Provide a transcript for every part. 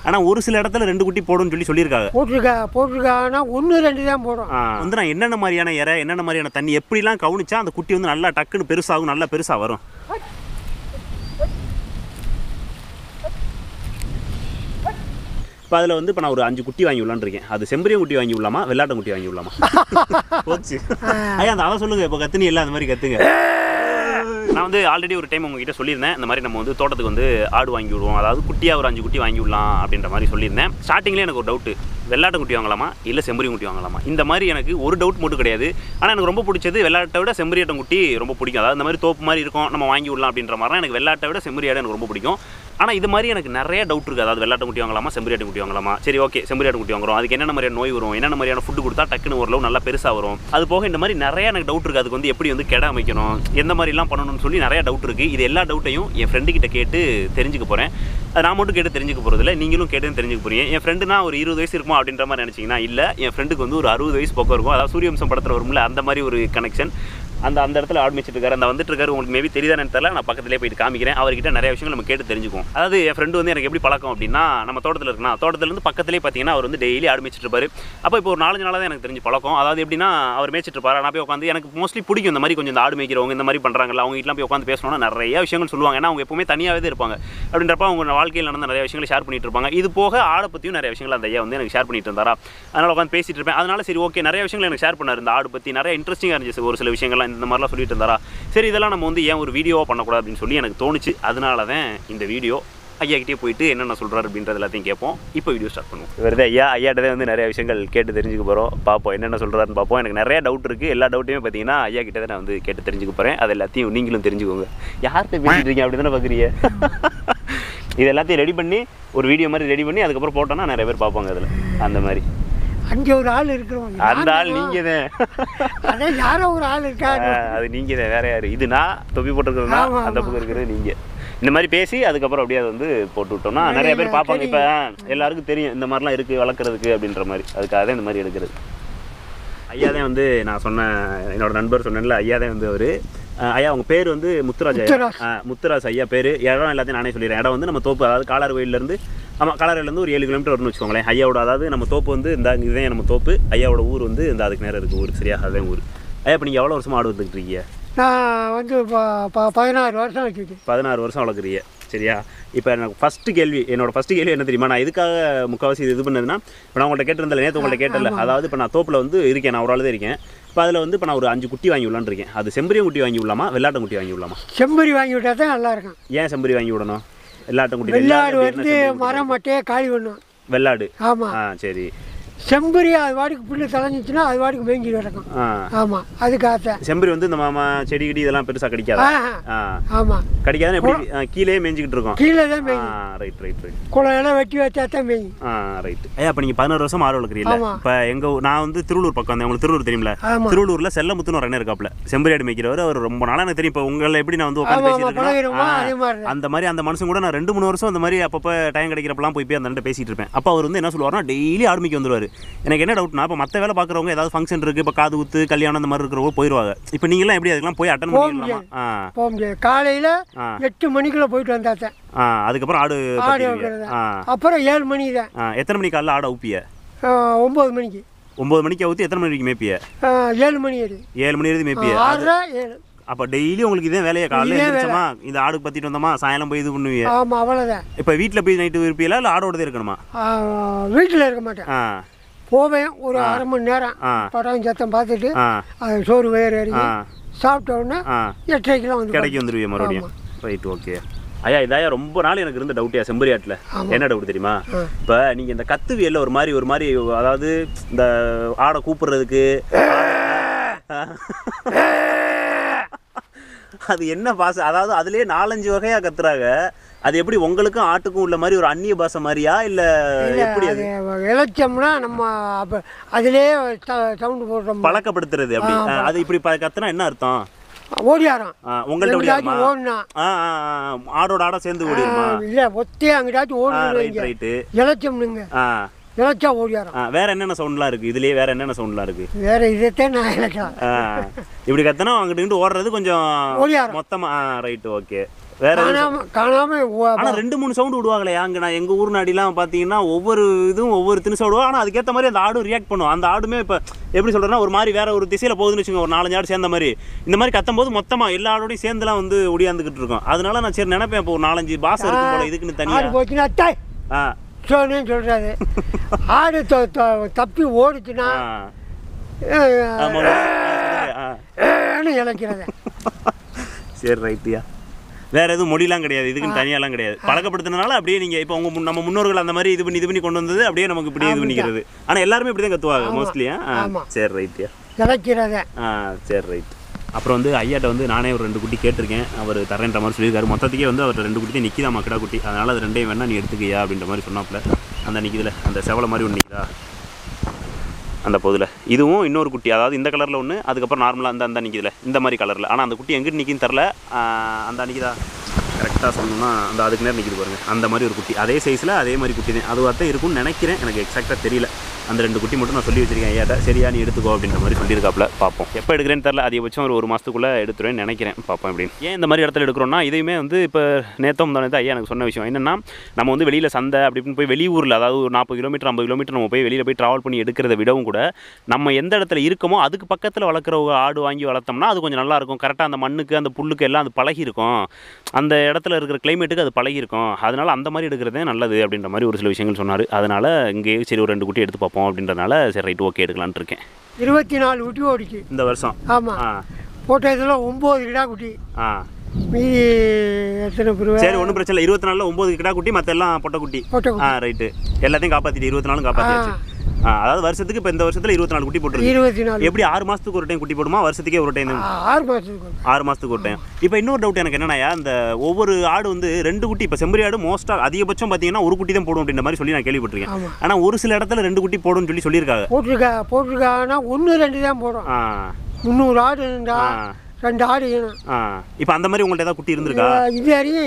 ஆனால் ஒரு சில இடத்துல ரெண்டு குட்டி போடும்னு சொல்லி சொல்லியிருக்காங்க போட்டிருக்கா போட்டிருக்காங்கன்னா ஒன்று ரெண்டு தான் போடும் ஆ, வந்து நான் என்னென்ன மாதிரியான இறை என்னென்ன மாதிரியான தண்ணி எப்படிலாம் கவனிச்சா அந்த குட்டி வந்து நல்லா டக்குன்னு பெருசாகும் நல்லா பெருசாக வரும் இப்போ அதில் வந்து இப்போ நான் ஒரு அஞ்சு குட்டி வாங்கி விடலான்னு அது செம்பரியம் குட்டி வாங்கி விடலாமா வெள்ளாட்டம் குட்டி வாங்கி விடலாமா போச்சு ஐயா அந்த அதை சொல்லுங்க இப்போ கத்துனி இல்லை அந்த மாதிரி கத்துங்க நான் வந்து ஆல்ரெடி ஒரு டைம் உங்ககிட்ட சொல்லியிருந்தேன் இந்த மாதிரி நம்ம வந்து தோட்டத்துக்கு வந்து ஆடு வாங்கி விடுவோம் அதாவது குட்டியாக ஒரு அஞ்சு குட்டி வாங்கி விடலாம் அப்படின்ற மாதிரி சொல்லியிருந்தேன் ஸ்டார்டிங்லேயே எனக்கு ஒரு டவுட்டு வெள்ளாட்டு குட்டி வாங்கலாமா இல்லை செம்பரி குட்டி வாங்கலாமா இந்த மாதிரி எனக்கு ஒரு டவுட் மட்டும் கிடையாது ஆனால் எனக்கு ரொம்ப பிடிச்சது வெள்ளாட்டை விட செம்பரியாட்டம் குட்டி ரொம்ப பிடிக்கும் அதாவது இந்த மாதிரி தோப்பு மாதிரி இருக்கும் நம்ம வாங்கி விடலாம் அப்படின்ற மாதிரி எனக்கு வெள்ளாட்டை விட செம்பரியாடு எனக்கு ரொம்ப பிடிக்கும் ஆனால் இது மாதிரி எனக்கு நிறைய டவுட் இருக்குது அதாவது வெள்ளாட்டு குட்டி வாங்கலாமா செம்பரியாட்டு குட்டி வாங்கலாமா சரி ஓகே செம்பரியாட்டு குட்டி வாங்குறோம் அதுக்கு என்னென்ன மாதிரியான நோய் வரும் என்னென்ன மாதிரியான ஃபுட்டு கொடுத்தா டக்குன்னு ஓரளவு நல்லா பெருசாக வரும் அது போக இந்த மாதிரி நிறைய எனக்கு டவுட் இருக்குது அதுக்கு வந்து எப்படி வந்து கெட அமைக்கணும் எந்த மாதிரிலாம் பண்ணணும்னு சொல்லி நிறைய டவுட் இருக்குது இது எல்லா டவுட்டையும் என் ஃப்ரெண்டு கிட்ட கேட்டு தெரிஞ்சுக்க போகிறேன் அது நான் மட்டும் கேட்டு தெரிஞ்சுக்க போகிறதில்ல நீங்களும் கேட்டு தெரிஞ்சுக்க போறீங்க என் ஃப்ரெண்டுனா ஒரு இருபது வயசு இருக்குமா அப்படின்ற மாதிரி நினச்சிங்கன்னா இல்லை என் ஃப்ரெண்டுக்கு வந்து ஒரு அறுபது வயசு பக்கம் இருக்கும் அதாவது சூரியவம்சம் படத்தில் வரும்ல அந்த மாதிரி ஒரு கனெக்ஷன் அந்த அந்த இடத்துல ஆரம்பிச்சிட்டு இருக்காரு அந்த வந்துட்டு இருக்காரு உங்களுக்கு மேபி தெரியுதானு தெரியல நான் பக்கத்துலேயே போயிட்டு காமிக்கிறேன் அவர்கிட்ட நிறைய விஷயங்கள் நம்ம கேட்டு தெரிஞ்சுக்குவோம் அதாவது என் ஃப்ரெண்டு வந்து எனக்கு எப்படி பழக்கம் அப்படின்னா நம்ம தோட்டத்தில் இருக்குன்னா தோட்டத்துலேருந்து பக்கத்துலேயே பார்த்தீங்கன்னா அவர் வந்து டெய்லி ஆடு மேய்ச்சிட்டு இருப்பாரு அப்போ இப்போ ஒரு நாலஞ்சு நாளாக தான் எனக்கு தெரிஞ்சு பழக்கம் அதாவது எப்படின்னா அவர் மேய்ச்சிட்டு இருப்பாரு நான் போய் உட்காந்து எனக்கு மோஸ்ட்லி பிடிக்கும் இந்த மாதிரி கொஞ்சம் இந்த ஆடு மேய்க்கிறவங்க இந்த மாதிரி பண்ணுறாங்கல்ல அவங்க வீட்டிலாம் போய் உட்காந்து பேசணும்னா நிறைய விஷயங்கள் சொல்லுவாங்க ஏன்னா அவங்க எப்பவுமே தனியாகவே தான் இருப்பாங்க அப்படின்றப்ப அவங்க வாழ்க்கையில் நடந்த நிறைய விஷயங்களை ஷேர் பண்ணிட்டு இருப்பாங்க இது போக ஆடை பற்றியும் நிறைய விஷயங்கள் அந்த ஐயா வந்து எனக்கு ஷேர் பண்ணிட்டு இருந்தாரா அதனால் உட்காந்து பேசிட்டு இருப்பேன் அதனால சரி ஓகே நிறைய விஷயங்கள் எனக்கு ஷேர் பண்ணார் இந்த ஆடு பற்றி நிறைய இன்ட்ரெஸ்டிங்காக இருந்துச்சு ஒரு சில விஷயங்கள்லாம் இந்த மாதிரிலாம் சொல்லிட்டு இருந்தாரா சரி இதெல்லாம் நம்ம வந்து ஏன் ஒரு வீடியோவாக பண்ணக்கூடாது அப்படின்னு சொல்லி எனக்கு தோணுச்சு அதனால தான் இந்த வீடியோ ஐயா கிட்டே போயிட்டு என்னென்ன சொல்கிறாரு அப்படின்றது எல்லாத்தையும் கேட்போம் இப்போ வீடியோ ஸ்டார்ட் பண்ணுவோம் வருது ஐயா ஐயாட்டதே வந்து நிறைய விஷயங்கள் கேட்டு தெரிஞ்சுக்க போகிறோம் பார்ப்போம் என்னென்ன சொல்கிறாருன்னு பார்ப்போம் எனக்கு நிறைய டவுட் இருக்குது எல்லா டவுட்டையுமே பார்த்தீங்கன்னா ஐயா கிட்ட தான் நான் வந்து கேட்டு தெரிஞ்சுக்க போகிறேன் அது எல்லாத்தையும் நீங்களும் தெரிஞ்சுக்கோங்க யார்கிட்ட பேசிட்டு இருக்கீங்க அப்படி தானே பார்க்குறீங்க இது எல்லாத்தையும் ரெடி பண்ணி ஒரு வீடியோ மாதிரி ரெடி பண்ணி அதுக்கப்புறம் போட்டோன்னா நிறைய பேர் பார்ப்பாங்க அதில் அந்த மாதிரி அங்கே ஒரு ஆள் இருக்கிறவங்க அந்த ஆள் நீங்கள் தான் அதான் யாரோ ஒரு ஆள் இருக்காரு அது நீங்கள் தான் வேற யார் இது நான் தொப்பி போட்டிருக்கிறது நான் ஆமா, அந்த பக்கம் இருக்கிறது நீங்கள் இந்த மாதிரி பேசி அதுக்கப்புறம் அப்படியே அதை வந்து போட்டு விட்டோம்னா நிறைய பேர் பார்ப்பாங்க இப்போ எல்லாருக்கும் தெரியும் இந்த மாதிரிலாம் இருக்குது வளர்க்குறதுக்கு அப்படின்ற மாதிரி அதுக்காக தான் இந்த மாதிரி எடுக்கிறது ஐயா தான் வந்து நான் சொன்ன என்னோட நண்பர் சொன்னேன்ல ஐயா தான் வந்து அவர் ஐயா அவங்க பேர் வந்து முத்துராஜ் ஐயா முத்துராஜ். ஆ, முத்துராஜ் ஐயா பேர் இடம் எல்லாத்தையும் நானே சொல்லிடுறேன் இடம் வந்து நம்ம தோப்பு அதாவது காலார் கோயிலேருந்து ஆமாம் காலாரிலேருந்து ஒரு ஏழு கிலோமீட்டர் வரும்னு வச்சுக்கோங்களேன் ஐயாவோட அதாவது நம்ம தோப்பு வந்து இந்த இதுதான் நம்ம தோப்பு ஐயாவோட ஊர் வந்து இந்த அதுக்கு நேரம் இருக்குது ஊர் சரியா அதுதான் ஊர் ஐயா இப்போ நீங்கள் எவ்வளோ வருஷமா ஆடு வந்துட்டு இருக்கீங்க நான் வந்து ப- ப- பதினாறு வருஷம் வச்சுட்டு பதினாறு வருஷம் வளர்க்குறீங்க சரியா இப்போ எனக்கு ஃபஸ்ட்டு கேள்வி என்னோட ஃபஸ்ட்டு கேள்வி என்ன தெரியுமா நான் எதுக்காக முக்கால்வாசி இது இது பண்ணதுன்னா இப்போ நான் உங்கள்கிட்ட கேட்டிருந்தேன் நேற்று உங்கள்கிட்ட கேட்டல அதாவது இப்போ நான் தோப்பில் வந்து இருக்கேன் நான் ஒரு ஆள் தான் இருக்கேன் இப்போ அதில் வந்து இப்போ நான் ஒரு அஞ்சு குட்டி வாங்கி விடலான்னு இருக்கேன் அது செம்பரியம் குட்டி வாங்கி விடலாமா வெள்ளாட்டம் குட்டி வாங்கி விடலாமா செம்பரி வாங்கி விட்டா தான் நல்லா இருக்கும் ஏன் செம்பரி வாங்கி விடணும் வெள்ளாட்டம் குட்டி வெள்ளாடு வெள்ளாடு வந்து அப்படின்னா செம்பரி மரம் மட்டையே காலி பண்ணும் குட்டி. வெள்ளாடு ஆமாம் ஆ சரி செம்பரி அது வாடிக்கு புல்லு தலைஞ்சிச்சுன்னா அது வாடிக்கு மேய்ஞ்சி கிடக்கும் ஆ ஆமாம் அதுக்கு ஆசை செம்பரி வந்து இந்த மாமா செடி கிடி இதெல்லாம் பெருசாக கடிக்காதா ஆஹா. ஆ ஆமாம் கடிக்காதுன்னு எப்படி ஆ, கீழே மேய்ஞ்சிக்கிட்டு இருக்கோம் கீழே தான் ஆ மேய்யும் ரைட் ரைட் ரைட் குளம் எல்லாம் வெட்டி வச்சா தான் மேய்யும் ஆ ரைட் ஐயா இப்போ நீங்கள் பதினாறு வருஷம் ஆடு வளர்க்குறீங்களா ஆமா. இப்போ எங்கள் நான் வந்து திருவள்ளூர் பக்கம் வந்தேன் உங்களுக்கு திருவள்ளூர் தெரியுமில்ல ஆமாம் திருவள்ளூரில் செல்லமுத்துன்னு ஒரு அண்ணன் இருக்காப்புல செம்பரியாடு மேய்க்கிறவர் அவர் ரொம்ப நாளாக எனக்கு தெரியும் இப்போ உங்களை எப்படி நான் வந்து உட்காந்து ஆமாம் பேசிட்டு ஆமாம் பழகிறோமா இருக்கேன் அதே மாதிரி தான் அந்த மாதிரி அந்த மனுஷன் கூட நான் ரெண்டு மூணு வருஷம் அந்த மாதிரி அப்பப்போ டைம் கிடைக்கிறப்பலாம் போய் போய் அந்த அண்ணன் பேசிட்டு இருப்பேன் அப்போ அவர் வந்து என்ன சொல்லுவார்னா டெய்லி ஆடு மேய்க்க வந்துருவார் எனக்கு என்ன டவுட்னா இப்போ மற்ற வேலை பார்க்குறவங்க ஏதாவது ஃபங்க்ஷன் இருக்குது இப்போ காது குத்து கல்யாணம் அந்த மாதிரி இருக்கிறவங்க போயிடுவாங்க இப்போ நீங்களாம் எப்படி அதுக்கெல்லாம் போய் அட்டன் போக பண்ணிடலாமா ஆ போக முடியாது காலையில் ஆ. எட்டு மணிக்குள்ளே போயிட்டு வந்தாத்தேன் ஆ அதுக்கப்புறம் ஆடு ஆடு பத்திக்குவீங்க. வைக்கிறது ஆ அப்புறம் ஏழு மணி தான் ஆ எத்தனை மணி காலைல ஆடு அவுப்பிய ஒம்பது மணிக்கு ஒம்பது மணிக்கு அவுத்து எத்தனை மணிக்கு மேய்ப்பிய ஆ, ஏழு மணி ஏறு ஏழு மணி வரைக்கும் மேய்ப்பிய ஆறரை ஏழு அப்போ டெய்லி உங்களுக்கு இதே வேலையை காலையில் இதே எழுந்திரிச்சோமா இந்த ஆடு பற்றிட்டு வந்தோமா சாயங்காலம் போய் இது பண்ணுவீங்க ஆமாம் அவ்வளோதான் இப்போ வீட்டில் போய் நைட்டு இருப்பீங்களா இல்லை ஆடோடதே இருக்கணுமா வீட்டில் இருக்க மாட்டேன் ஆ போவேன் ஒரு அரை மணி நேரம் ஆ. படம் சத்தம் பார்த்துட்டு ஆ அது சோறு வயிறு இறங்கி ஆ சாப்பிட்ட உடனே ஆ எட்டரைக்கெல்லாம் வந்து கடைக்கு வந்துடுவீங்க மறுபடியும் ரைட் ஓகே ஐயா இதாயா ரொம்ப நாள் எனக்கு இருந்த டவுட்டியா செம்பரியாட்டில் என்ன டவுட் தெரியுமா ஆ. இப்போ நீங்கள் இந்த கத்துவியல்ல ஒரு மாதிரி ஒரு மாதிரி அதாவது இந்த ஆடை கூப்பிடுறதுக்கு அது என்ன பாசை அதாவது அதுலயே நாலஞ்சு வகையா கத்துறாங்க அது எப்படி உங்களுக்கும் ஆட்டுக்கும் உள்ள மாதிரி ஒரு அந்நிய பாசை மாதிரியா இல்ல எப்படி அது அது இழைச்சோம்னா நம்ம அப்போ அதிலே சவுண்டு போடுறோம் பழக்கப்படுத்துறது அப்படி அஹ், அது இப்படி ப- கத்துனா என்ன அர்த்தம் ஓடியாரோம் அஹ், உங்கள்ட்ட ஓடியாருமா எங்கிட்டாச்சும் ஓடினா ஆ ஆ, ஆ, ஆடோட ஆட சேர்ந்து ஓடிடுமா இல்லை ஒத்தே அங்கிட்டாச்சும் ஆ ரைட் ஓடுங்க ரைட்டு இழைச்சோம்னுங்க ஆ இழைச்சா ஓடியாரோம் ஆ, வேற என்னென்ன சவுண்ட்லாம் இருக்கு இதுலயே வேற என்னென்ன சவுண்ட்லாம் இருக்கு வேற இதைத்தான் நான் இழைச்சேன் ஆ, இப்படி கத்தனா அங்கிட்டு இங்கிட்டு ஓடுறது கொஞ்சம் ஓடியாரும் மொத்தமா ஆ ரைட் ஓகே வேற எதுவும் காணாம காணாம ஓ- ஆனா ரெண்டு மூணு சவுண்ட் விடுவாங்களே அங்க நான் எங்க ஊர் நாடிலாம் பாத்தீங்கன்னா ஒவ்வொரு இதுவும் ஒவ்வொரு தினசு விடுவோம் ஆனா அதுக்கேத்த மாதிரி அந்த ஆடும் ரியாக்ட் பண்ணும் அந்த ஆடுமே இப்ப எப்படி சொல்றேன்னா ஒரு மாதிரி வேற ஒரு திசையில போகுதுன்னு வச்சுக்கோங்க ஒரு நாலஞ்சு ஆடு சேர்ந்த மாதிரி இந்த மாதிரி கத்தும் போது மொத்தமா எல்லா ஆடோடையும் சேர்ந்துலாம் வந்து ஒடியாந்துகிட்டு இருக்கும் அதனால நான் சரி நினைப்பேன் இப்போ ஒரு நாலஞ்சு பாசம் இருக்கும் போல இதுக்குன்னு தனியா ஆடு போச்சுன்னா டை ஆ சொன்னு சொல்றாரு ஆடு தொ- தொ- தப்பி ஓடுச்சுன்னா ஆ. அஹ், ஆமா. ஆ, சொல்லுங்க. ஆ. ஏன்னு இழைக்கிறது சரி ரைட்டியா வேற எதுவும் மொழிலாம் கிடையாது இதுக்குன்னு தனியாலாம் கிடையாது பழக்கப்படுத்தினால அப்படியே நீங்க இப்போ உங்க முன்- நம்ம முன்னோர்கள் அந்த மாதிரி இது பண்ணி இது பண்ணி கொண்டு வந்தது அப்படியே நமக்கு இப்படி இது பண்ணிக்கிறது ஆனா எல்லாருமே இப்படி தான் கத்துவாங்க மோஸ்ட்லி ஆமா. சரி ரைட்டியா இழைக்கிறத ஆ சரி ரைட் அப்புறம் வந்து ஐயாட்ட வந்து நானே ஒரு ரெண்டு குட்டி கேட்டிருக்கேன் அவர் தரேன்ற மாதிரி சொல்லியிருக்காரு மொத்தத்துக்கே வந்து அவர் ரெண்டு குட்டி தான் நிற்கிதா மக்கடா குட்டி அதனால அது ரெண்டையும் வேணா நீ எடுத்துக்கியா அப்படின்ற மாதிரி சொன்னாப்புல அந்த நிற்கிதுல அந்த செவலை மாதிரி ஒன்று நிற்கிதா அந்த பொதுல இதுவும் இன்னொரு குட்டி அதாவது இந்த கலரில் ஒன்று அதுக்கப்புறம் நார்மலாக அந்த அந்த நிற்கிதுல இந்த மாதிரி கலரில் ஆனால் அந்த குட்டி எங்கிட்டு நிற்கின்னு தெரில அந்த நிற்கிதா கரெக்டாக சொல்லணும்னா அந்த அதுக்கு நேரம் நிற்கிது பாருங்க அந்த மாதிரி ஒரு குட்டி அதே சைஸில் அதே மாதிரி குட்டி தான் அதுவாக தான் இருக்கும்னு நினைக்கிறேன் எனக்கு எக்ஸாக்டாக தெரியல அந்த ரெண்டு குட்டி மட்டும் நான் சொல்லி வச்சிருக்கேன் ஐயாட்ட சரியா நீ எடுத்துக்கோ அப்படின்ற மாதிரி சொல்லியிருக்காப்புல பார்ப்போம் எப்போ எடுக்கிறேன்னு தெரில அதிகபட்சம் ஒரு ஒரு மாதத்துக்குள்ளே எடுத்துருவேன்னு நினைக்கிறேன் பார்ப்போம் அப்படின்னு ஏன் இந்த மாதிரி இடத்துல எடுக்கிறோம்னா இதையுமே வந்து இப்போ நேத்தம் தான் ஐயா எனக்கு சொன்ன விஷயம் என்னென்னா நம்ம வந்து வெளியில் சந்தை அப்படி இப்படின்னு போய் வெளியூரில் அதாவது ஒரு நாற்பது கிலோமீட்டர் ஐம்பது கிலோமீட்டர் நம்ம போய் வெளியில் போய் ட்ராவல் பண்ணி எடுக்கிறத விடவும் கூட நம்ம எந்த இடத்துல இருக்கோமோ அதுக்கு பக்கத்தில் வளர்க்குற ஒரு ஆடு வாங்கி வளர்த்தோம்னா அது கொஞ்சம் நல்லா இருக்கும் கரெக்டாக அந்த மண்ணுக்கு அந்த புல்லுக்கு எல்லாம் அது பழகி இருக்கும் அந்த இடத்துல இருக்கிற கிளைமேட்டுக்கு அது பழகி இருக்கும் அதனால அந்த மாதிரி எடுக்கிறதே நல்லது அப்படின்ற மாதிரி ஒரு சில விஷயங்கள் சொன்னார் அதனால இங்கேயே சரி ஒரு ரெண்டு குட்டி எடுத்து பார்ப்போம் அப்படின்றனால சரி ரைட் ஓகே எடுக்கலான்ட்டு இருக்கேன் இருபத்தி நாலு குட்டி ஓடிச்சு இந்த வருஷம் ஆமாம் ஆ போட்டதில் ஒம்பது கிடா குட்டி ஆ மீதி எத்தனை பிரிவு சரி ஒன்றும் பிரச்சனை இல்லை இருபத்தி நாலில் ஒம்பது கிடா குட்டி மற்ற எல்லாம் பொட்டை குட்டி பொட்டை ஆ ரைட்டு எல்லாத்தையும் காப்பாற்றிட்டு இருபத்தி நாலும் காப்பாற்றியாச்சு ஆ அதாவது வருஷத்துக்கு இப்போ இந்த வருஷத்தில் இருபத்தி நாலு குட்டி போட்டுருக்கு இருபத்தி நாலு எப்படி ஆறு மாதத்துக்கு ஒரு டைம் குட்டி போடுமா வருஷத்துக்கே ஒரு டைம் ஆ, ஆறு மாதத்துக்கு ஒரு. ஆறு மாதத்துக்கு ஒரு டைம் இப்போ இன்னொரு டவுட் எனக்கு என்னன்னா இந்த ஒவ்வொரு ஆடு வந்து ரெண்டு குட்டி இப்போ செம்பரி ஆடு மோஸ்ட்டாக அதிகபட்சம் பார்த்தீங்கன்னா ஒரு குட்டி தான் போடும் அப்படின்ற மாதிரி சொல்லி நான் கேள்விப்பட்டிருக்கேன் ஆமா. ஆனால் ஒரு சில இடத்துல ரெண்டு குட்டி போடும்னு சொல்லி சொல்லியிருக்காங்க போட்டிருக்கா போட்டிருக்காங்கன்னா ஒன்று ரெண்டு தான் போடும் ஆ முந்நூறு ஆடு இருந்தா ஆ. ரெண்டு ஆடு வேணும் ஆ இப்போ அந்த மாதிரி உங்கள்ட்ட ஏதாவது குட்டி இருந்திருக்கா இது வரையும்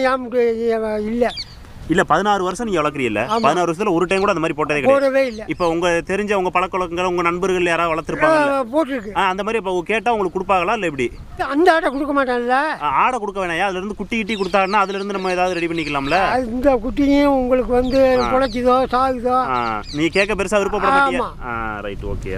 ஏன் இல்லை இல்லை பதினாறு வருஷம் நீங்கள் வளர்க்குறீல்ல பதினாறு வருஷத்தில் ஒரு டைம் கூட அந்த மாதிரி போட்டதே கிடையாது போடவே இல்லை இப்போ உங்க தெரிஞ்ச உங்க பழக்க வழக்கங்கள் உங்க நண்பர்கள் யாராவது வளர்த்துருப்பாங்க போட்டிருக்கு ஆ அந்த மாதிரி இப்போ கேட்டால் உங்களுக்கு கொடுப்பாங்களா இல்லை எப்படி அந்த ஆட்டை கொடுக்க மாட்டான்ல ஆ, ஆடை கொடுக்க வேணாயா அதுல இருந்து குட்டி கிட்டி கொடுத்தாங்கன்னா அதுல இருந்து நம்ம ஏதாவது ரெடி பண்ணிக்கலாம்ல அது இந்த குட்டியும் உங்களுக்கு வந்து குலைக்குதோ சாகுதோ ஆ, நீ கேட்க பெருசா விருப்பப்பட மாட்டியா ஆமா. ஆ ரைட் ஓகே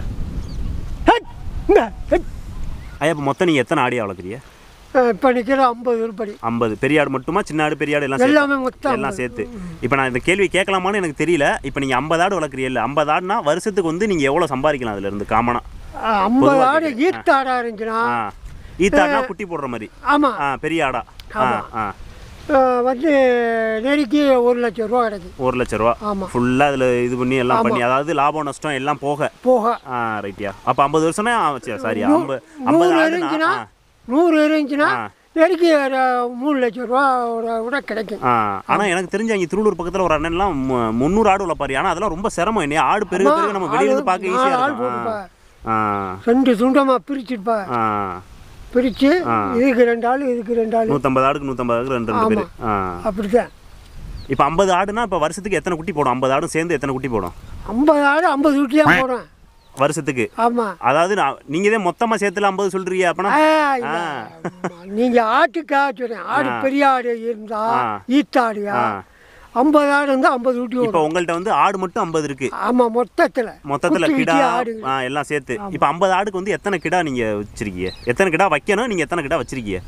ஹட்! இந்த, ஹட்! ஐயா இப்போ மொத்தம் நீங்க எத்தனை ஆடியா வளர்க்குறீங்க அஹ் இப்ப நிக்கிற ஐம்பது உருப்படி ஐம்பது பெரிய ஆடு மட்டுமா சின்ன ஆடு பெரிய ஆடு எல்லாம் சேர்த்து எல்லாமே மொத்தம் எல்லாம் சேர்த்து இப்போ நான் இந்த கேள்வி கேட்கலாமான்னு எனக்கு தெரியல இப்போ நீங்கள் ஐம்பது ஆடு வளர்க்குறீல்ல ஐம்பது ஆடுனா வருஷத்துக்கு வந்து நீங்கள் எவ்வளோ சம்பாதிக்கலாம் அதுல இருந்து காமனா அஹ் ஐம்பது பொதுவா ஆடு கேக்குறேன். ஈர்த்த ஆடா இருந்துச்சுன்னா ஆ ஈத்தாடுனா குட்டி போடுற மாதிரி ஆமா ஆ பெரிய ஆடா ஆ ஆ அஹ் வந்து நெருக்கி ஒரு லட்சம் ரூபா கிடைக்கும் ஒரு லட்ச ரூபா ஆமா ஃபுல்லாக அதில் இது பண்ணி எல்லாம் பண்ணி அதாவது லாபம் நஷ்டம் எல்லாம் போக போக ஆ ரைட்டியா அப்போ ஐம்பது வருஷம்னா சாரி ஐம்பது ஐம்பது நூறு ஆடுனா இருந்துச்சுன்னா ஆ, நூறு இருந்துச்சுன்னா ஆ. நெருக்கி ஒரு மூணு லட்சம் ரூபா ஒரு கூட கிடைக்கும் ஆ ஆனால் எனக்கு தெரிஞ்ச அங்கே திருவள்ளூர் பக்கத்தில் ஒரு அண்ணன்லாம் மு- முந்நூறு ஆடு வளர்ப்பாரு ஆனால் அதெல்லாம் ரொம்ப சிரமம் என்ன ஆடு பெருக ஆமா, பெருக நம்ம வெளியில இருந்து ஆளு- பார்க்க ஈஸியாக ஆள் இருக்கும் போட்டுப்பா. ஆ ரெண்டு துண்டமா பிரிச்சுப்பா ஆ பிரிச்சு இதுக்கு ரெண்டு ஆள் இதுக்கு ரெண்டு ஆள் நூற்றம்பது ஆடுக்கு நூற்றம்பது ஆடுக்கு ரெண்டு ரெண்டு பேர் ஆ அப்படித்தான் இப்போ ஐம்பது ஆடுனா இப்போ வருஷத்துக்கு எத்தனை குட்டி போடும் ஐம்பது ஆடும் சேர்ந்து எத்தனை குட்டி போடும் ஐம்பது ஆடு ஐம்பது வீட்டு தான் போடும் வருஷத்துக்கு ஆமா அதாவது நான் நீங்கள் தான் மொத்தமாக சேர்த்துல ஐம்பது சொல்கிறீங்க அப்போனா ஆ, இல்ல. நீங்க ஆட்டுக்காக சொல்றேன் ஆடு பெரிய ஆடு இருந்தா ஆ. ஈத்தாடியா ஐம்பது ஆடு இருந்தா ஐம்பது வீட்டு இப்போ வரும் உங்கள்கிட்ட வந்து ஆடு மட்டும் ஐம்பது இருக்கு ஆமா மொத்தத்துல மொத்தத்தில் குட்டி கிடா குட்டியா ஆடு ஆ, எல்லாம் சேர்த்து இப்போ ஐம்பது ஆடுக்கு வந்து எத்தனை கிடா நீங்கள் வச்சிருக்கீங்க எத்தனை கிடா வைக்கணும் நீங்கள் எத்தனை கிடா வச்சிருக்கீங்க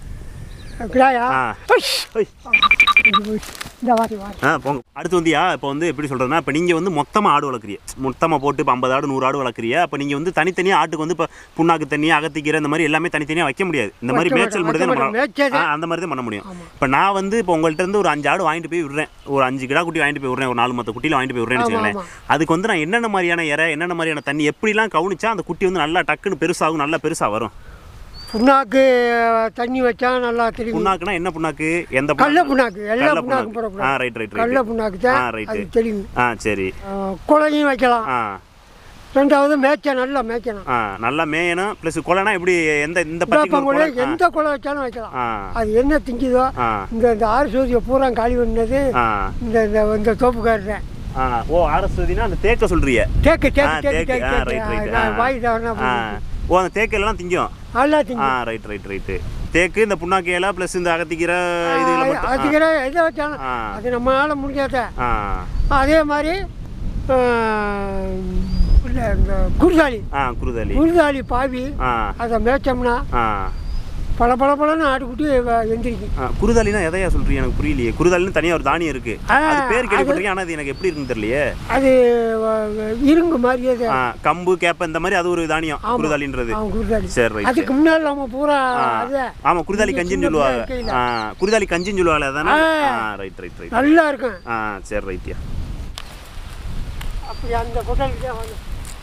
கிடாயா ஆ. உஷ். ஓய். இது போய். இந்த வாரி வாரி ஆ போங்க அடுத்து வந்துயா இப்போ வந்து எப்படி சொல்கிறதுனா இப்போ நீங்கள் வந்து மொத்தமாக ஆடு வளர்க்குறீங்க மொத்தமாக போட்டு இப்போ ஐம்பது ஆடு நூறு ஆடு வளர்க்குறீங்க அப்போ நீங்கள் வந்து தனித்தனியாக ஆட்டுக்கு வந்து இப்போ புண்ணாக்கு தண்ணி அகத்திக்கீரை இந்த மாதிரி எல்லாமே தனித்தனியாக வைக்க முடியாது இந்த மாதிரி வைக்க மேய்ச்சல் மாட்டோம், மட்டும் தான் வைக்க மாட்டோம். பண்ணலாம் ஆ, அந்த மாதிரி தான் பண்ண முடியும் இப்போ நான் வந்து இப்போ உங்கள்ட்ட இருந்து ஒரு அஞ்சு ஆடு வாங்கிட்டு போய் விடுறேன் ஒரு அஞ்சு கிடா குட்டி வாங்கிட்டு போய் விடுறேன் ஒரு நாலு மொத்த குட்டியில் வாங்கிட்டு போய் விடுறேன்னு ஆமா, வச்சுக்கோங்களேன் அதுக்கு வந்து நான் என்னென்ன மாதிரியான இறை என்னென்ன மாதிரியான தண்ணி எப்படிலாம் கவனிச்சா அந்த குட்டி வந்து நல்லா டக்குன்னு பெருசாகும் நல்லா பெருசாக வரும் புண்ணாக்கு தண்ணி வச்சா நல்லா தெரியும் புண்ணாக்குனா என்ன புண்ணாக்கு எந்த கடல புண்ணாக்கு எல்லா கடல புண்ணாக்கும் புண்ணாக்கு ஆ போடக்கூடாது ரைட் ரைட் கடல ரைட் புண்ணாக்கு ஆ, தான் right. அது தெரியும் ஆ சரி குழையும் வைக்கலாம் ஆ ரெண்டாவது மேய்ச்ச நல்லா மேய்க்கணும் ஆ நல்லா மேயணும் ப்ளஸ் கொலைனா எப்படி எந்த இந்த வேப்பங்குழி பர்டிகுலர் எந்த குலை வச்சாலும் வைக்கலாம் ஆ அது என்ன திங்குதோ ஆ இந்த இந்த ஆறு சோதியை பூரா காலி பண்ணது ஆ இந்த இந்த இந்த தோப்புக்காரர் ஆ ஓ ஆர்எஸ்வதினா அந்த தேக்க சொல்றிய தேக்கு ஆ தேக்கு தேக்கு தேக்கு தேக்கு ஆ ரைட் ரைட் நான் வாய் தவறுனா ஆ ஓ அந்த தேக்கெல்லாம் திங்கும் நல்லா ஆ திங்கும் ரைட் ரைட் ரைட்டு தேக்கு இந்த புண்ணாக்கு இலை ப்ளஸ் இந்த அகத்திக்கீரை இதுல மட்டும் அதுக்கிற எதை வச்சாலும் ஆ அது நம்மளால முடியாத ஆ அதே மாதிரி ஆஹ், இல்லை இந்த குருசாலி ஆ குருதாலி குருசாலி பாவி ஆ அதை மேய்ச்சோம்னா ஆ பல பல பலன்னு ஆட்டுக்குட்டி வ- எந்திரிக்கும் ஆ, குருதாலினா எதையா சொல்றீங்க எனக்கு புரியலையே குருதாலின்னு தனியா ஒரு தானியம் இருக்கு ஆ, அது பேர் கேள்விப்பட்டிருக்கேன் ஆனா அது எனக்கு எப்படி இருக்குன்னு தெரியலையே அது வ- இருங்கு மாதிரி அது ஆ, கம்பு கேப்ப இந்த மாதிரி அது ஒரு தானியம் குருதாலின்றது அவன் குருசாலி சரி ரைட் அதுக்கு முன்னால் நம்ம பூரா அது ஆமா குருதாலி கஞ்சின்னு சின்ன சொல்லுவாங்க இருக்கையில. ஆ, குருதாலி கஞ்சின்னு சொல்லுவாங்க அதானே ஆ. ஆ ரைட் ரைட் ரைட் நல்லா இருக்கும் ஆ சரி ரைட்யா அப்படி அந்த குடலுக்கு தான் வந்து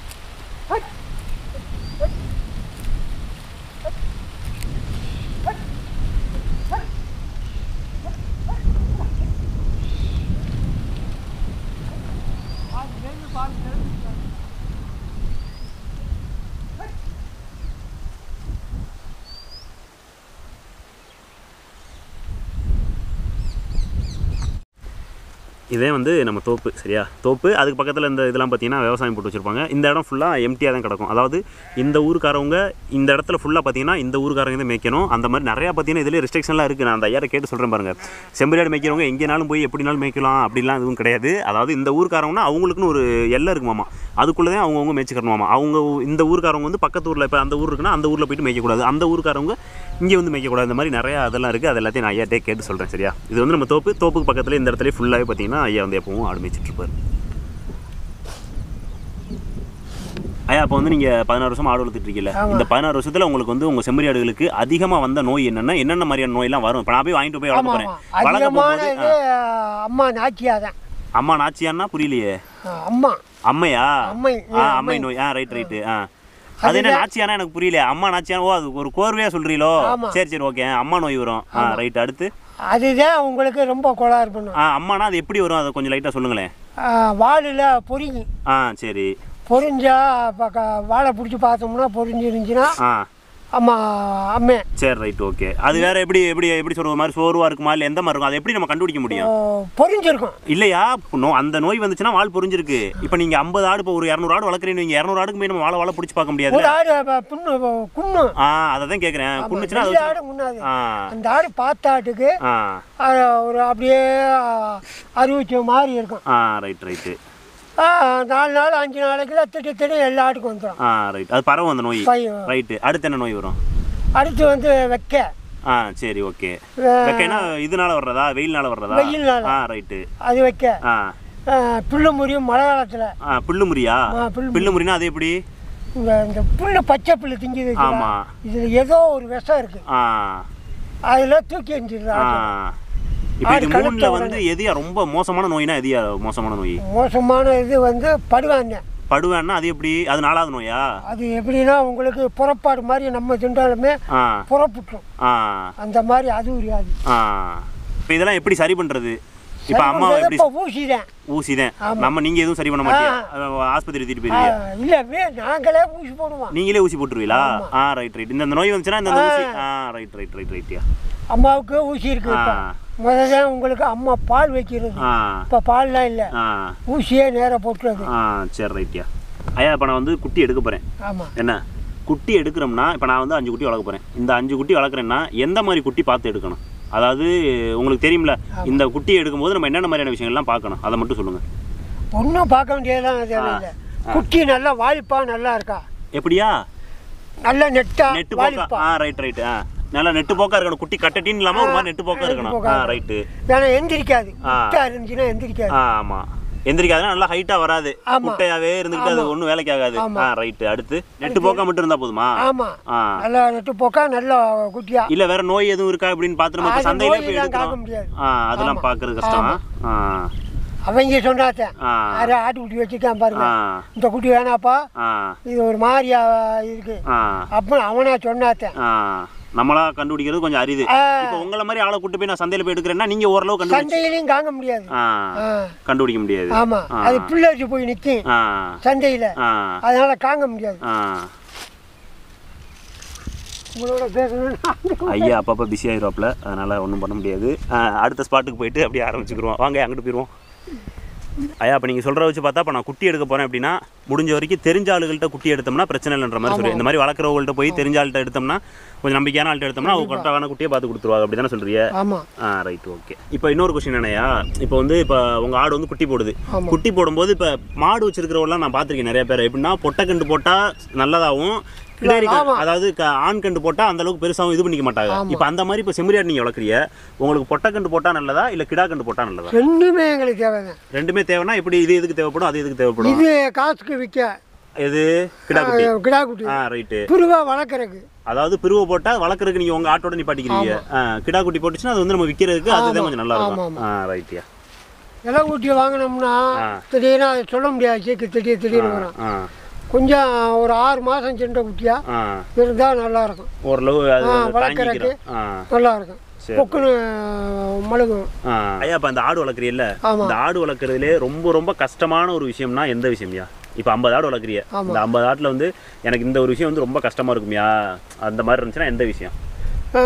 இதே வந்து நம்ம தோப்பு சரியா தோப்பு அதுக்கு பக்கத்தில் இந்த இதெல்லாம் பார்த்தீங்கன்னா விவசாயம் போட்டு வச்சுருப்பாங்க இந்த இடம் ஃபுல்லாக எம்டியாக தான் கிடக்கும் அதாவது இந்த ஊருக்காரவங்க இந்த இடத்துல ஃபுல்லாக பார்த்தீங்கன்னா இந்த ஊருக்காரங்க தான் மேய்க்கணும் அந்த மாதிரி நிறையா பார்த்தீங்கன்னா இதிலே ரெஸ்ட்ரிக்ஷன்லாம் இருக்குது நான் அந்த ஐயாரை கேட்டு சொல்கிறேன் பாருங்கள் செம்பரியாடு மேய்க்கிறவங்க எங்கேனாலும் போய் எப்படினாலும் மேய்க்கலாம் அப்படிலாம் எதுவும் கிடையாது அதாவது இந்த ஊருக்காரவங்கன்னா அவங்களுக்குன்னு ஒரு எல்லை இருக்குமாமா அதுக்குள்ளே தான் அவங்கவுங்க மேய்ச்சிக்கணுமாமா அவங்க ஊ- இந்த ஊருக்காரவங்க வந்து பக்கத்து ஊரில் இப்போ அந்த ஊர் இருக்குன்னா அந்த ஊரில் போயிட்டு மேய்க்கக்கூடாது அந்த ஊருக்காரவங்க இங்கே வந்து மேய்க்கக்கூடாது இந்த மாதிரி நிறையா அதெல்லாம் இருக்குது அது எல்லாத்தையும் நான் ஐயாட்டே கேட்டு சொல்கிறேன் சரியா இது வந்து நம்ம தோப்பு தோப்புக்கு பக்கத்தில் இந்த இடத்துல ஃபுல்லாகவே பார்த்தீங்கன்னா ஐயா வந்து எப்பவும் ஆடு மேய்ச்சிட்டு இருப்பாரு ஐயா அப்போ வந்து நீங்கள் பதினாறு வருஷம் ஆடு வளர்த்துட்டு இருக்கீங்க இந்த பதினாறு வருஷத்தில் உங்களுக்கு வந்து உங்கள் செம்மறி ஆடுகளுக்கு அதிகமாக வந்த நோய் என்னென்ன என்னென்ன மாதிரியான நோயெல்லாம் வரும் இப்போ நான் போய் வாங்கிட்டு போய் வளர்க்க ஆமாம் போகிறேன் ஆமாம் வளர்க்க அதிகமான போகும்போது இது அம்மா நாச்சியா தான் அம்மா நாச்சியான்னா புரியலையே ஆ, அம்மா அம்மையா அம்மை ஆ அம்மை நோய் ஆ ரைட் ரைட்டு ஆ அது என்ன நாச்சியானா எனக்கு புரியல அம்மா நாச்சியானா ஓ அது ஒரு கோர்வையா சொல்றீங்களோ ஆமா. சரி சரி ஓகே அம்மா நோய் வரும் ஆ ரைட் அடுத்து அதுதான் உங்களுக்கு ரொம்ப கோளாறு பண்ணும் ஆ அம்மானா அது எப்படி வரும் அதை கொஞ்சம் லைட்டாக சொல்லுங்களேன் வாளில் பொறிங்கி ஆ சரி பொறிஞ்சா இப்போ க- வாழை பிடிச்சி பார்த்தோம்னா பொறிஞ்சு இருந்துச்சுன்னா ஆ அம்மா அம்மே சரி ரைட் ஓகே அது வேற எப்படி எப்படி எப்படி சொல்ற மாதிரி சோர்வா இருக்குமா இல்லை எந்த மாதிரி இருக்கும் அதை எப்படி நம்ம கண்டுபிடிக்க முடியும் பொறிஞ்சிருக்கும் இல்லையா இப்போ நோ அந்த நோய் வந்துச்சுன்னா வால் புரிஞ்சிருக்கு இப்போ நீங்க ஐம்பது ஆடு இப்போ ஒரு இரநூறு ஆடு வளர்க்குறீங்க நீங்க இரநூறு ஆடுக்கு போய் நம்ம வாழை வாழை பிடிச்சி பார்க்க முடியாது ஒரு ஆடு ப- புண்ணு ப- குண்ணு ஆ அதை தான் கேட்குறேன் குன்னுச்சுன்னா அதை ரெண்டு வச்சு ஆடு முன்னாடி ஆ அந்த ஆடு பார்த்தாட்டுக்கு ஆ அது ஒரு அப்படியே அறிவிச்ச மாதிரி இருக்கும் ஆ ரைட் ரைட்டு ஆ, நாலு நாள் அஞ்சு நாளைக்குள்ள திட்டு திட்டு எல்லா ஆட்டுக்கும் வந்துடும் ஆ ரைட் அது பரவும் அந்த நோய் பையன் ரைட்டு அடுத்து என்ன நோய் வரும் அடுத்து வந்து வைக்க ஆ சரி ஓகே ஆ, வெக்கைனா இதனால வர்றதா வெயில்னால வர்றதா வெயில்னால. ஆ ரைட்டு அது வைக்க ஆ ஆ, புல்லு முறியும் மழை காலத்தில் ஆ புல்லு முறியா புல்லு பில்லு முறினா அது எப்படி இந்த இந்த புல்லு பச்சை புல்லு திங்கிது ஆமா. இதில் ஏதோ ஒரு விஷம் இருக்கு ஆ அதில் தூக்கி ஆ எரிஞ்சிடுறாங்க இப்போ இது ஆடு கழுத்த மூணுல உடனே. வந்து எதியா ரொம்ப மோசமான நோய்னா எதியா மோசமான நோய் மோசமான இது வந்து படுவாங்க படுவேன்னா அது எப்படி அது நாலாவது நோயா அது எப்படின்னா உங்களுக்கு புறப்பாடு மாதிரி நம்ம திண்டாலுமே ஆ புறப்புட்டும் ஆ அந்த மாதிரி அது ஒரு வியாதி ஆ இப்போ இதெல்லாம் எப்படி சரி பண்றது இப்போ அம்மா எப்படி இப்போ ஊசி தான் ஊசி தான் நம்ம நீங்க எதுவும் சரி பண்ண மாட்டியா ஆஸ்பத்திரி தூக்கிட்டு போயிருவீங்க இல்லை வே நாங்களே ஊசி போடுவோம் நீங்களே ஊசி போட்டுருவீங்களா ஆ ரைட் ரைட் இந்த இந்த நோய் வந்துச்சுன்னா இந்த இந்த ஊசி ஆ ரைட் ரைட் ரைட் ரைட்யா அம்மாவுக்கு ஊசி இருக்கு இப்போ ஆ. முதல்ல உங்களுக்கு அம்மா பால் வைக்கிறது ஆ இப்போ பால்லாம் இல்லை ஆ ஊசியே நேராக போட்டுறது ஆ சரி ரைட்யா ஐயா இப்போ நான் வந்து குட்டி எடுக்க போகிறேன் ஆமாம் என்ன குட்டி எடுக்கிறோம்னா இப்போ நான் வந்து அஞ்சு குட்டி வளர்க்க போகிறேன் இந்த அஞ்சு குட்டி வளர்க்குறேன்னா எந்த மாதிரி குட்டி பார்த்து எடுக்கணும் அதாவது உங்களுக்கு தெரியும்ல இந்த குட்டி எடுக்கும்போது நம்ம என்னென்ன மாதிரியான விஷயங்கள்லாம் பார்க்கணும் அதை மட்டும் சொல்லுங்கள் ஒன்றும் பார்க்க வேண்டியதெல்லாம் தேவையில்லை குட்டி நல்லா வாலிப்பா நல்லா இருக்கா எப்படியா நல்ல நெட்டா நெட்டு போக்கா வாலிப்பா ஆ ரைட் ரைட் ஆ நல்லா நெட்டு போக்கா இருக்கணும் குட்டி கட்டட்டின்னு இல்லாமல் ஒரு மாதிரி நெட்டு போக்கா நெட்டு இருக்கணும் போக்கா ஆ ரைட்டு ஏன்னா எந்திரிக்காது ஆ. நெட்டா இருந்துச்சுன்னா எந்திரிக்காது ஆ ஆமாம் எந்திரிக்காதுன்னா நல்லா ஹைட்டாக வராது ஆமா. குட்டையாவே இருந்துக்கிட்டு அது ஒன்றும் வேலைக்கு ஆகாது ஆமா. ஆ ரைட்டு அடுத்து நெட்டு போக்கா மட்டும் இருந்தால் போதுமா ஆமாம் ஆ நல்லா நெட்டு போக்கா நல்ல குட்டியா இல்ல வேற நோய் எதுவும் இருக்கா அப்படின்னு பார்த்து நம்ம இப்ப அது சந்தையில போய் நோயெல்லாம் எடுக்கிறோம் காக்க முடியாது. ஆ அதெல்லாம் ஆமா. பார்க்கறது கஷ்டம் ஆ அவங்க சொன்னாத்தேன் ஆ யாரு ஆட்டுக்குட்டி வச்சுருக்கான் பாருங்க ஆ இந்த குட்டி வேணாப்பா ஆ இது ஒரு மாதிரியா இருக்கு ஆ அப்போ அவனா சொன்னாத்தேன் ஆ நம்மளா கண்டுபிடிக்கிறது கொஞ்சம் அரிது ஆ. இப்போ உங்களை மாதிரி ஆளை கூட்டு போய் நான் சந்தையில போய் எடுக்கிறேன்னா நீங்க ஓரளவு கண்டுபிடிச்சு சந்தையிலையும் காங்க முடியாது ஆ ஆ கண்டுபிடிக்க முடியாது ஆமா ஆ. அது பிள்ளைச்சு போய் நிற்கும் ஆ சந்தையில் ஆ அதனால காங்க முடியாது ஆ உங்களோட பேசணும்னா ஐயா அப்பப்போ பிஸி ஆயிடுவாப்ல அதனால ஒன்றும் பண்ண முடியாது ஆ, அடுத்த ஸ்பாட்டுக்கு போயிட்டு அப்படியே ஆரம்பிச்சுக்கிருவோம் வாங்க அங்கிட்டு போயிடுவோம் ஐயா இப்போ நீங்கள் சொல்கிற வச்சு பார்த்தா இப்போ நான் குட்டி எடுக்க போகிறேன் அப்படின்னா முடிஞ்ச வரைக்கும் தெரிஞ்ச ஆளுகள்கிட்ட குட்டி எடுத்தோம்னா பிரச்சனை இல்லைன்ற மாதிரி சொல்லி இந்த மாதிரி வளர்க்குறவங்கள்ட்ட போய் தெரிஞ்ச ஆள்கிட்ட எடுத்தோம்னா கொஞ்சம் நம்பிக்கையான ஆள்கிட்ட எடுத்தோம்னா அவங்க கரெக்டான குட்டியை பார்த்து கொடுத்துருவாங்க அப்படி தானே சொல்கிறீங்க ஆமாம் ஆ ரைட் ஓகே இப்போ இன்னொரு கொஸ்டின் என்னையா இப்போ வந்து இப்போ உங்கள் ஆடு வந்து குட்டி போடுது ஆமா. குட்டி போடும்போது இப்போ மாடு வச்சிருக்கிறவங்களாம் நான் பார்த்துருக்கேன் நிறைய பேர் எப்படின்னா பொட்டைக்கண்டு போட்டால் நல்லதாகவும் கிடேரி கண்டு- ஆமா. அதாவது க- ஆண் கண்டு போட்டால் அந்த அளவுக்கு பெருசாகவும் இது பண்ணிக்க மாட்டாங்க இப்போ அந்த மாதிரி இப்போ செம்மறியாடு நீங்கள் வளர்க்குறீங்க உங்களுக்கு பொட்டைக்கண்டு போட்டால் நல்லதா இல்லை கிடா கண்டு போட்டால் நல்லதா ரெண்டுமே எங்களுக்கு தேவைதான் ரெண்டுமே தேவைன்னா எப்படி இது எதுக்கு தேவைப்படும் அது எதுக்கு தேவைப்படும் இது காசுக்கு விற்க எது கிடா குட்டி கிடா குட்டி ஆ ரைட்டு புருவா வளர்க்குறதுக்கு அதாவது பிரிவை போட்டால் வளர்க்குறதுக்கு நீங்கள் உங்கள் ஆட்டோட நிப்பாட்டிக்கிறீங்க ஆ கிடா குட்டி போட்டுச்சுன்னா அது வந்து நம்ம விற்கிறதுக்கு அதுதான் கொஞ்சம் நல்லா ஆமா, இருக்கும் ஆ ரைட்டியா இலை குட்டியை வாங்கினோம்னா ஆ. திடீர்னு அதை சொல்ல முடியாது சீக்கு திடீர் திடீர்னு வரும் ஆ கொஞ்சம் ஒரு ஆறு மாதம் சென்ற குட்டியா ஆ இருந்தால் நல்லா இருக்கும் ஓரளவு அது ஆ, தாங்கிக்கிறோம் வளர்க்கறதுக்கு. ஆ நல்லா இருக்கும் சரி. பொக்குன்னு மழுகும் ஆ. ஐயா இப்போ அந்த ஆடு வளர்க்குறீல்ல ஆமா. இந்த ஆடு வளர்க்குறதுலே ரொம்ப ரொம்ப கஷ்டமான ஒரு விஷயம்னா எந்த விஷயம்யா இப்போ ஐம்பது ஆடு வளர்க்குறிய ஆமா. இந்த ஐம்பது ஆட்டில் வந்து எனக்கு இந்த ஒரு விஷயம் வந்து ரொம்ப கஷ்டமா இருக்கும்யா அந்த மாதிரி இருந்துச்சுன்னா எந்த விஷயம் ஆ,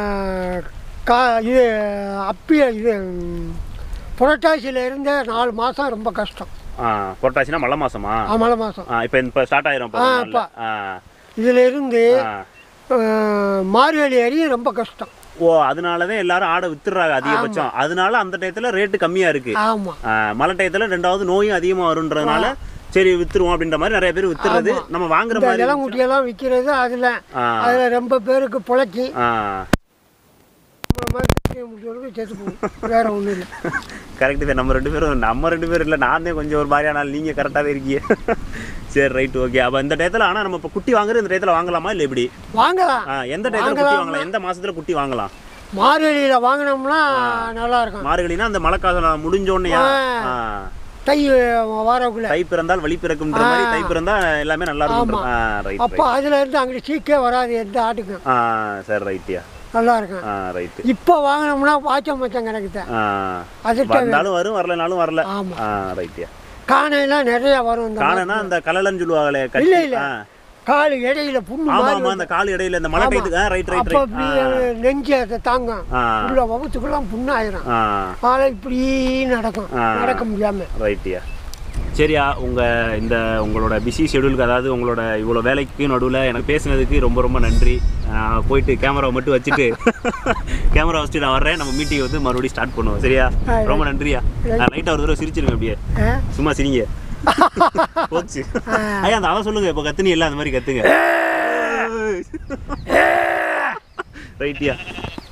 கா இது அப்பி இது ம், புரட்டாசியில இருந்து நாலு மாதம் ரொம்ப கஷ்டம் ஆ புரட்டாசினா மழை மாசமா ஆ, மழை மாதம் ஆ இப்போ இப்போ ஸ்டார்ட் ஆயிரும் ஆ, பதினொரு அப்பா. நாள்ல. ஆ இதில் இருந்து ஆ ஆ, மார்கழி வரையும் ரொம்ப கஷ்டம் ஓ அதனால தான் எல்லாரும் ஆடை வித்துடுறாங்க அதிகபட்சம் அதனால அந்த டயத்துல ரேட்டு கம்மியா இருக்கு ஆமாம் ஆ, மழை டயத்துல ரெண்டாவது நோயும் அதிகமா வருன்றதுனால சரி வித்துருவோம் அப்படின்ற மாதிரி நிறைய பேர் வித்துறது நம்ம வாங்குற இந்த மாதிரி இளங்குட்டியெல்லாம் விற்கிறது அதில் ஆ அதில் ரொம்ப பேருக்கு புழைச்சி ஆ நம்மள மாதிரி கட்டிய முடிச்சவருக்கு செத்து போகும் வேற ஒன்றும் இல்லை கரெக்டு தான் நம்ம ரெண்டு பேரும் நம்ம ரெண்டு பேரும் இல்லை நான் தான் கொஞ்சம் ஒரு மாதிரியான ஆள் நீங்கள் கரெக்டாகவே இருக்கீங்க சரி ரைட் ஓகே அப்போ இந்த டயத்தில் ஆனால் நம்ம இப்போ குட்டி வாங்குறது இந்த டயத்தில் வாங்கலாமா இல்லை எப்படி வாங்கலாம் ஆ எந்த டயத்தில் குட்டி வாங்கலாம் எந்த மாசத்துல குட்டி வாங்கலாம் மார்கழியில் வாங்கினோம்னா நல்லா இருக்கும் மார்கழினா அந்த மழை காலம் முடிஞ்ச உடனேயா ஆ தை வாரக்குள்ள தை பிறந்தால் வழி பிறக்கும்ன்ற மாதிரி தை பிறந்தா எல்லாமே நல்லா இருக்கும் ஆ ரைட் அப்போ அதுல இருந்து அங்கிட்டு சீக்கே வராது எந்த ஆட்டுக்கும் ஆ சரி ரைட்டியா நல்லா இருக்கும் ஆ ரைட்டு இப்போ வாங்கினோம்னா வாச்சம் மச்சம் கிடக்குது ஆ அதுட்ட வந்தாலும் வரும் வரலனாலும் வரல ஆமா. ஆ ரைட்டியா காணையெல்லாம் நிறைய வரும் இந்த காணனா அந்த கலலன்னு சொல்லுவாங்களே இல்ல கட்டி இல்ல ஆ. கால் இடையில புண்ணு ஆமா மாதிரி ஆமா அந்த கால் இடையில இந்த மழை டயத்துக்கு ஆ ரைட் ரைட் அப்போ ரைட் அப்படி நெஞ்சு அதை தாங்கும் ஆ உள்ள வகுத்துக்கெல்லாம் புண்ணாயிரும் ஆ காலை இப்படி நடக்கும் ஆ. நடக்க முடியாம ரைட்டியா சரியா உங்கள் இந்த உங்களோட பிஸி ஷெடியூலுக்கு அதாவது உங்களோட இவ்வளோ வேலைக்கு நடுவில் எனக்கு பேசுனதுக்கு ரொம்ப ரொம்ப நன்றி நான் போயிட்டு கேமராவை மட்டும் வச்சுட்டு கேமரா வச்சுட்டு நான் வர்றேன் நம்ம மீட்டிங் வந்து மறுபடியும் ஸ்டார்ட் பண்ணுவோம் சரியா ஆ, ரொம்ப நன்றியா நான் லைட்டாக ஒரு தடவை சிரிச்சிருங்க அப்படியே ஆ? சும்மா சிரிங்க போச்சு ஐயா அந்த அவன் சொல்லுங்க இப்போ கத்துனி எல்லாம் அந்த மாதிரி கத்துங்க ரைட்டியா